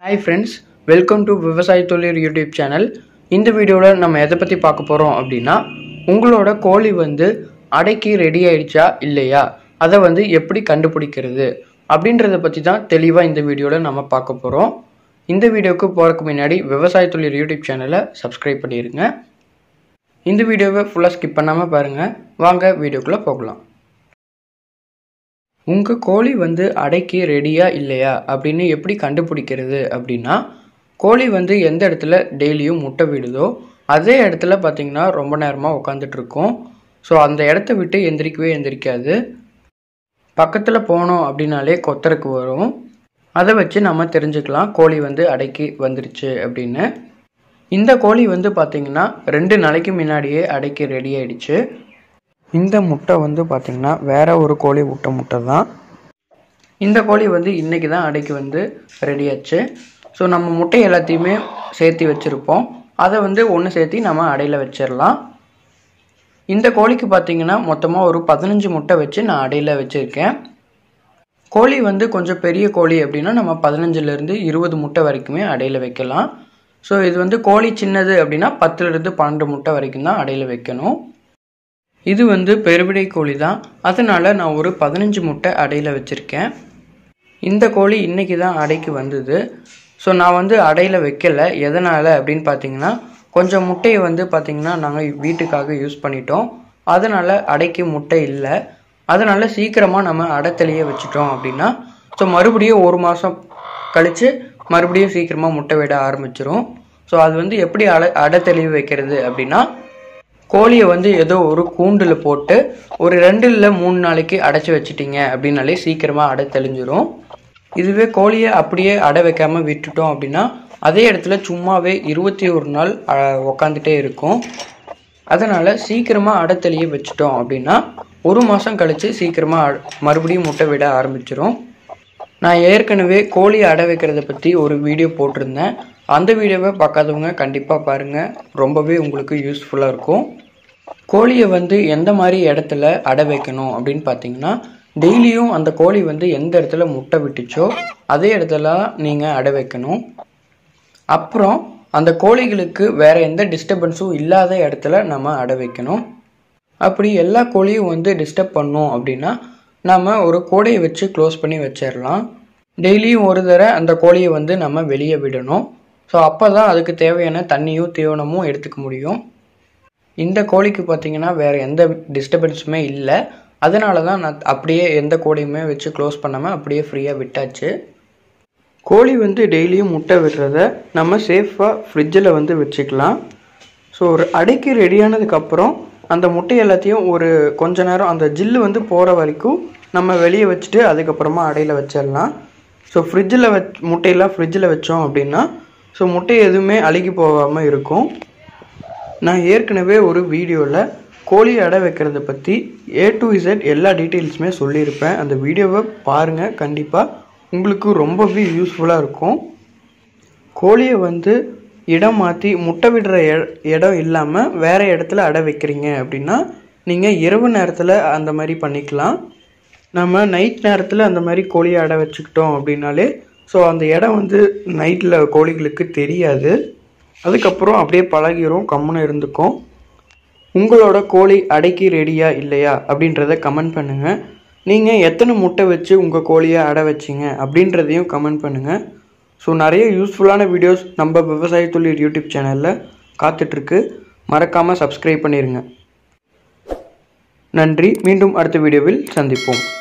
hi friends welcome to விவசாய தொழில் YouTube channel இந்த வீடியோவில் நம்ம எதை பற்றி பார்க்க போகிறோம் அப்படின்னா உங்களோட கோழி வந்து அடைக்கி ரெடி ஆயிடுச்சா இல்லையா அதை வந்து எப்படி கண்டுபிடிக்கிறது அப்படின்றத பற்றி தான் தெளிவாக இந்த வீடியோவில் நம்ம பார்க்க போகிறோம் இந்த வீடியோவுக்கு போகிறதுக்கு முன்னாடி விவசாய தொழில் யூடியூப் சேனலை சப்ஸ்கிரைப் பண்ணிடுங்க இந்த வீடியோவை ஃபுல்லாக ஸ்கிப் பண்ணாமல் பாருங்கள் வாங்க வீடியோக்குள்ளே போகலாம் உங்கள் கோழி வந்து அடைக்கி ரெடியா இல்லையா அப்படின்னு எப்படி கண்டுபிடிக்கிறது அப்படின்னா கோழி வந்து எந்த இடத்துல டெய்லியும் முட்டை விடுதோ அதே இடத்துல பார்த்தீங்கன்னா ரொம்ப நேரமாக உட்காந்துட்டு இருக்கும் ஸோ அந்த இடத்த விட்டு எந்திரிக்கவே எந்திரிக்காது பக்கத்தில் போனோம் அப்படின்னாலே கொத்தருக்கு வரும் அதை வச்சு நம்ம தெரிஞ்சுக்கலாம் கோழி வந்து அடைக்கி வந்துருச்சு அப்படின்னு இந்த கோழி வந்து பார்த்தீங்கன்னா ரெண்டு நாளைக்கு முன்னாடியே அடைக்கி ரெடி ஆயிடுச்சு இந்த முட்டை வந்து பார்த்திங்கன்னா வேற ஒரு கோழி விட்ட முட்டை தான் இந்த கோழி வந்து இன்றைக்கி தான் அடைக்கு வந்து ரெடி ஆச்சு ஸோ நம்ம முட்டை எல்லாத்தையுமே சேர்த்து வச்சுருப்போம் அதை வந்து ஒன்று சேர்த்து நம்ம அடையில் வச்சிடலாம் இந்த கோழிக்கு பார்த்தீங்கன்னா மொத்தமாக ஒரு பதினஞ்சு முட்டை வச்சு நான் அடையில் வச்சுருக்கேன் கோழி வந்து கொஞ்சம் பெரிய கோழி அப்படின்னா நம்ம பதினஞ்சுலேருந்து இருபது முட்டை வரைக்குமே அடையில் வைக்கலாம் ஸோ இது வந்து கோழி சின்னது அப்படின்னா பத்துலேருந்து பன்னெண்டு முட்டை வரைக்கும் தான் அடையில் வைக்கணும் இது வந்து பெருவிடை கோழி தான் அதனால் நான் ஒரு பதினஞ்சு முட்டை அடையில் வச்சுருக்கேன் இந்த கோழி இன்றைக்கி தான் அடைக்கு வந்தது ஸோ நான் வந்து அடையில் வைக்கலை எதனால் அப்படின்னு பார்த்தீங்கன்னா கொஞ்சம் முட்டையை வந்து பார்த்திங்கன்னா நாங்கள் வீட்டுக்காக யூஸ் பண்ணிட்டோம் அதனால் அடைக்கு முட்டை இல்லை அதனால் சீக்கிரமாக நம்ம அடைத்தலையே வச்சுட்டோம் அப்படின்னா ஸோ மறுபடியும் ஒரு மாதம் கழித்து மறுபடியும் சீக்கிரமாக முட்டை விட ஆரம்பிச்சிரும் ஸோ அது வந்து எப்படி அடை அடைத்தெளிவு வைக்கிறது அப்படின்னா கோழியை வந்து ஏதோ ஒரு கூண்டில் போட்டு ஒரு ரெண்டு இல்லை மூணு நாளைக்கு அடைச்சி வச்சிட்டிங்க அப்படின்னாலே சீக்கிரமாக அடை தெளிஞ்சிரும் இதுவே கோழியை அப்படியே அடை வைக்காமல் விட்டுட்டோம் அப்படின்னா அதே இடத்துல சும்மாவே இருபத்தி ஒரு நாள் உக்காந்துட்டே இருக்கும் அதனால் சீக்கிரமாக அடை தெளிய வச்சுட்டோம் அப்படின்னா ஒரு மாதம் கழித்து சீக்கிரமாக மறுபடியும் முட்டை விட ஆரம்பிச்சிரும் நான் ஏற்கனவே கோழி அடை வைக்கிறத பற்றி ஒரு வீடியோ போட்டிருந்தேன் அந்த வீடியோவை பார்க்காதவங்க கண்டிப்பாக பாருங்கள் ரொம்பவே உங்களுக்கு யூஸ்ஃபுல்லாக இருக்கும் கோழியை வந்து எந்த மாதிரி இடத்துல அடை வைக்கணும் அப்படின்னு பார்த்தீங்கன்னா டெய்லியும் அந்த கோழி வந்து எந்த இடத்துல முட்டை விட்டுச்சோ அதே இடத்துல நீங்கள் அடை வைக்கணும் அப்புறம் அந்த கோழிகளுக்கு வேறு எந்த டிஸ்டர்பன்ஸும் இல்லாத இடத்துல நம்ம அடை வைக்கணும் அப்படி எல்லா கோழியும் வந்து டிஸ்டர்ப் பண்ணோம் அப்படின்னா நம்ம ஒரு கோடையை வச்சு க்ளோஸ் பண்ணி வச்சிடலாம் டெய்லியும் ஒரு தடவை அந்த கோழியை வந்து நம்ம வெளியே விடணும் ஸோ அப்போ தான் அதுக்கு தேவையான தண்ணியும் தீவனமும் எடுத்துக்க முடியும் இந்த கோழிக்கு பார்த்தீங்கன்னா வேறு எந்த டிஸ்டர்பன்ஸுமே இல்லை அதனால தான் நான் அப்படியே எந்த கோழியுமே வச்சு க்ளோஸ் பண்ணாமல் அப்படியே ஃப்ரீயாக விட்டாச்சு கோழி வந்து டெய்லியும் முட்டை விடுறத நம்ம சேஃபாக ஃப்ரிட்ஜில் வந்து வச்சுக்கலாம் ஸோ ஒரு அடைக்கு ரெடியானதுக்கப்புறம் அந்த முட்டை எல்லாத்தையும் ஒரு கொஞ்ச நேரம் அந்த ஜில்லு வந்து போகிற வரைக்கும் நம்ம வெளியே வச்சுட்டு அதுக்கப்புறமா அடையில் வச்சிடலாம் ஸோ ஃப்ரிட்ஜில் வச் முட்டையெல்லாம் ஃப்ரிட்ஜில் வச்சோம் அப்படின்னா ஸோ முட்டை எதுவுமே அழுகி போகாமல் இருக்கும் நான் ஏற்கனவே ஒரு வீடியோவில் கோழி அடை வைக்கிறத பற்றி ஏ டு இசட் எல்லா டீட்டெயில்ஸுமே சொல்லியிருப்பேன் அந்த வீடியோவை பாருங்கள் கண்டிப்பாக உங்களுக்கு ரொம்பவே யூஸ்ஃபுல்லாக இருக்கும் கோழியை வந்து இடம் மாற்றி முட்டை விடுற இடம் இல்லாமல் வேறு இடத்துல அடை வைக்கிறீங்க அப்படின்னா நீங்கள் இரவு நேரத்தில் அந்த மாதிரி பண்ணிக்கலாம் நம்ம நைட் நேரத்தில் அந்த மாதிரி கோழியை அடை வச்சுக்கிட்டோம் அப்படின்னாலே ஸோ அந்த இடம் வந்து நைட்டில் கோழிகளுக்கு தெரியாது அதுக்கப்புறம் அப்படியே பழகிரும் கம்முன்னு இருந்துக்கும் உங்களோட கோழி அடைக்கி ரெடியா இல்லையா அப்படின்றத கமெண்ட் பண்ணுங்கள் நீங்கள் எத்தனை முட்டை வச்சு உங்கள் கோழியை அடை வச்சிங்க அப்படின்றதையும் கமெண்ட் பண்ணுங்கள் ஸோ நிறைய யூஸ்ஃபுல்லான வீடியோஸ் நம்ம விவசாய தொழில் யூடியூப் சேனலில் காத்துட்ருக்கு மறக்காமல் சப்ஸ்கிரைப் பண்ணிடுங்க நன்றி மீண்டும் அடுத்த வீடியோவில் சந்திப்போம்